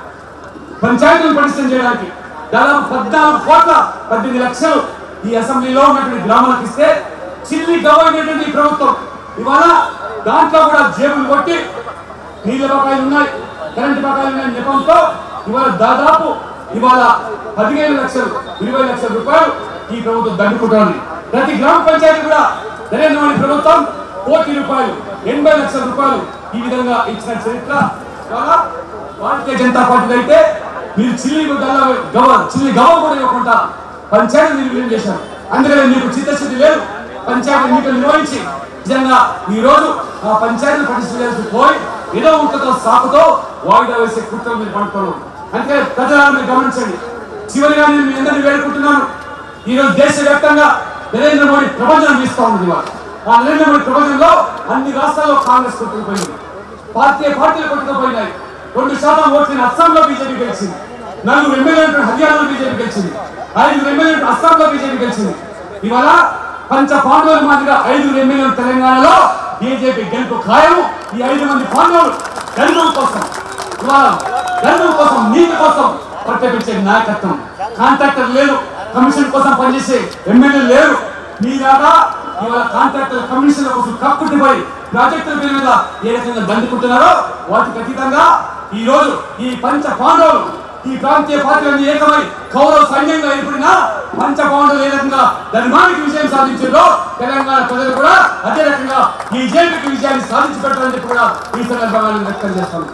పంచాయతీలను పటిష్టం చేయడానికి దాదాపు పద్నాలుగు కోట్ల పద్దెనిమిది లక్షలు ఈ అసెంబ్లీలో ఉన్నటువంటి గ్రామాలకు ఇస్తే చిల్లి గవర్నమెంట్ ఈ ప్రభుత్వం ఇవాళ దాంట్లో కూడా జేబులు కొట్టి నీళ్ళ బకాయిలు ఉన్నాయి కరెంటు బకాయిలు ఉన్నాయి నెపంతో ఇవాళ దాదాపు ఇవాళ పదిహేను లక్షలు ఇరవై లక్షల రూపాయలు ఈ ప్రభుత్వం దండుకుంటోంది ప్రతి గ్రామ పంచాయతీ కూడా నరేంద్ర మోడీ ప్రభుత్వం కోటి రూపాయలు ఎనభై లక్షల రూపాయలు ఈ విధంగా ఇచ్చిన చరిత్ర ఇవాళ భారతీయ జనతా పార్టీ అయితే మీరు చిల్లి గల్ల గవ చిల్లి గవ కూడా ఇవ్వకుండా పంచాయతీ నిర్వీర్యం చేశారు అందుకనే మీకు చిత్తశుద్ధి లేదు పంచాయతీ ఎన్నికలు నిర్వహించి నిజంగా ఈ రోజు ఆ పంచాయతీ పటిష్ట పోయి ఏదో ఉంటుందో సాకుతో వాయిదా వేసే కుట్రలు మీరు పండుకోవడం అందుకే ప్రజలను మీరు గమనించండి చివరిగా నేను మీ అందరినీ వేడుకుంటున్నాను ఈ రోజు దేశవ్యాప్తంగా నరేంద్ర మోడీ ప్రపంచం వీస్తూ ఉంది ఇవాళ ఆ నరేంద్ర మోడీ ప్రపంచంలో అన్ని రాష్ట్రాల్లో కాంగ్రెస్ కొట్టుకుపోయింది పార్టీ పార్టీలు కొట్టుకుపోయినాయి రెండు శాతం ఓట్లని అస్సాంలో బీజేపీ గెలిచింది నలుగురు ఎమ్మెల్యేలు హర్యానాలో బీజేపీ గెలిచింది ఐదుగురు ఎమ్మెల్యేలు అస్సాంలో బీజేపీ గెలిచింది ఇవాళ పంచ పాండవుల మాదిరిగా ఐదుగురు ఎమ్మెల్యేలు తెలంగాణలో బీజేపీ గెలుపు ఖాయం ఈ ఐదు మంది పాండవులు గెలుపు కోసం ఇవాళ గెలుపు కోసం నీతి కోసం పట్టపించే నాయకత్వం కాంట్రాక్టర్ లేరు కమిషన్ కోసం పనిచేసే ఎమ్మెల్యే లేరు మీలాగా ఇవాళ కాంట్రాక్టర్ కమిషన్ కోసం కక్కుట్టిపోయి ప్రాజెక్టుల పేరు మీద ఏ రకంగా దండుకుంటున్నారో వాటికి అతీతంగా ఈ రోజు ఈ పంచ పాండవులు ఈ ప్రాంతీయ పార్టీలన్నీ ఏకమై కౌరవ సైన్యంగా ఏర్పడిన పంచ పాండవులు ఏ రకంగా ధర్మానికి విజయం సాధించారో తెలంగాణ ప్రజలు కూడా అదే రకంగా ఈ జేపీకి విజయాన్ని సాధించి పెట్టాలని చెప్పి కూడా ఈ సందర్భంగా నేను వ్యక్తం చేస్తాను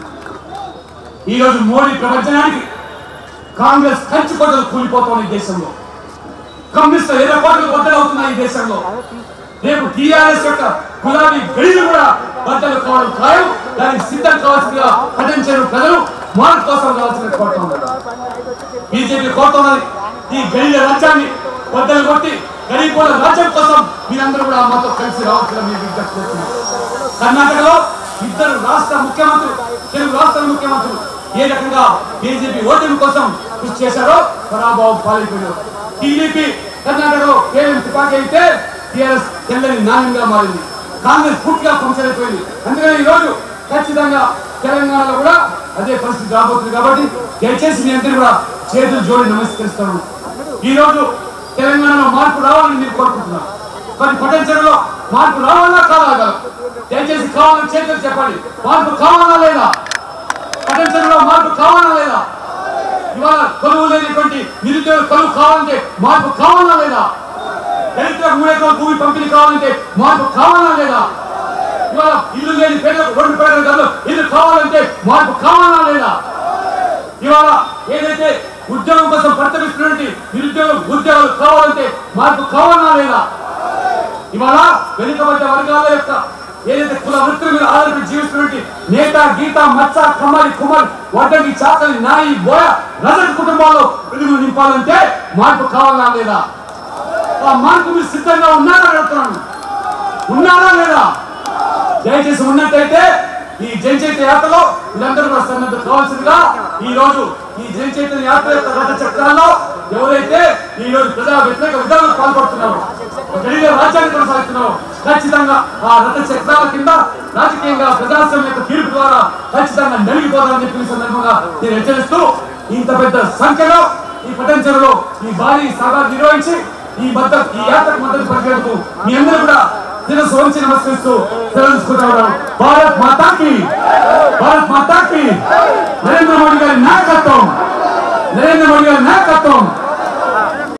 ఈ రోజు మోడీ ప్రపంచానికి కాంగ్రెస్ కంచి కోటలు కూలిపోతున్న ఈ దేశంలో కమ్యూనిస్టులు ఎర్ర కోటలు బద్దలవుతున్నాయి ఈ దేశంలో రేపు టీఆర్ఎస్ యొక్క గులాబీ గడిలు కూడా బద్దలు కావడం ఖాయం దానికి సిద్ధం కావాల్సిందిగా పఠించారు ప్రజలు మార్పు కోసం కావాల్సిన కోరుతున్నారు బీజేపీ కోరుతున్నది ఈ గడిల రాజ్యాన్ని బద్దలు కొట్టి గడిపోల రాజ్యం కోసం మీరందరూ కూడా మాతో కలిసి రావాల్సిన మీరు విజ్ఞప్తి చేస్తున్నారు కర్ణాటకలో ఇద్దరు రాష్ట్ర ముఖ్యమంత్రులు తెలుగు రాష్ట్ర ముఖ్యమంత్రులు ఏ రకంగా బీజేపీ ఓటమి కోసం కృషి చేశారో పరాభవం పాలైపోయారు టీడీపీ కర్ణాటకలో కేవలం తుపాకీ అయితే టీఆర్ఎస్ తెల్లని నాణ్యంగా మారింది కాంగ్రెస్ పూర్తిగా పంచరైపోయింది అందుకని ఈ రోజు ఖచ్చితంగా తెలంగాణలో కూడా అదే పరిస్థితి రాబోతుంది కాబట్టి దయచేసి మీ అందరూ కూడా చేతులు జోడి నమస్కరిస్తాను ఈ రోజు తెలంగాణలో మార్పు రావాలని మీరు కోరుకుంటున్నారు మరి పొటెన్షియల్లో మార్పు రావాలా కావాలా దయచేసి కావాలని చేతులు చెప్పండి మార్పు కావాలా లేదా పొటెన్షియల్లో మార్పు కావాలా లేదా ఇవాళ కొలువు లేనిటువంటి నిరుద్యోగ కొలువు కావాలంటే మార్పు కావాలా లేదా దళితుల మూడెకరాల భూమి పంపిణీ కావాలంటే మార్పు కావాలా లేదా ఇవాళ ఇల్లు లేని పేదలకు రెండు పేదల గదులు ఇల్లు కావాలంటే మార్పు కావాలా లేదా ఇవాళ ఏదైతే ఉద్యోగం కోసం పరితపిస్తున్నటువంటి నిరుద్యోగం ఉద్యోగాలు కావాలంటే మార్పు కావాలా లేదా ఇవాళ వెనుకబడ్డ వర్గాల యొక్క ఏదైతే కుల వృత్తుల మీద ఆధారపడి జీవిస్తున్నటువంటి నేత గీత మచ్చ కమ్మరి కుమార్ వడ్డంగి చాకలి నాయి బోయ రజత కుటుంబాల్లో వెలుగులు నింపాలంటే మార్పు కావాలా లేదా ఆ మార్పు మీరు సిద్ధంగా ఉన్నారా అని అడుగుతున్నాను ఉన్నారా లేదా దయచేసి ఉన్నట్టయితే ఈ జనచైత్య యాత్రలో వీళ్ళందరూ కూడా సన్నద్ధ కావాల్సిందిగా ఈ రోజు ఈ జనచైతన్య యాత్ర యొక్క రథ చక్రాల్లో ఎవరైతే ఈ రోజు ప్రజా వ్యతిరేక విధానాలు పాల్పడుతున్నారో గడిలో రాజ్యాన్ని కొనసాగుతున్నారో ఖచ్చితంగా ఆ రథ చక్రాల కింద రాజకీయంగా ప్రజాస్వామ్య యొక్క తీర్పు ద్వారా ఖచ్చితంగా నలిగిపోతారని చెప్పి ఈ సందర్భంగా నేను హెచ్చరిస్తూ ఇంత పెద్ద సంఖ్యలో ఈ పటంచరులో ఈ భారీ సభ నిర్వహించి ఈ మద్దతు ఈ యాత్రకు మద్దతు పలికేందుకు మీ అందరూ కూడా శిరస్సు వంచి నమస్కరిస్తూ సెలవుకుంటా ఉన్నాం భారత్ మాతాకి భారత్ మాతాకి నరేంద్ర మోడీ గారి నాయకత్వం నరేంద్ర మోడీ గారి నాయకత్వం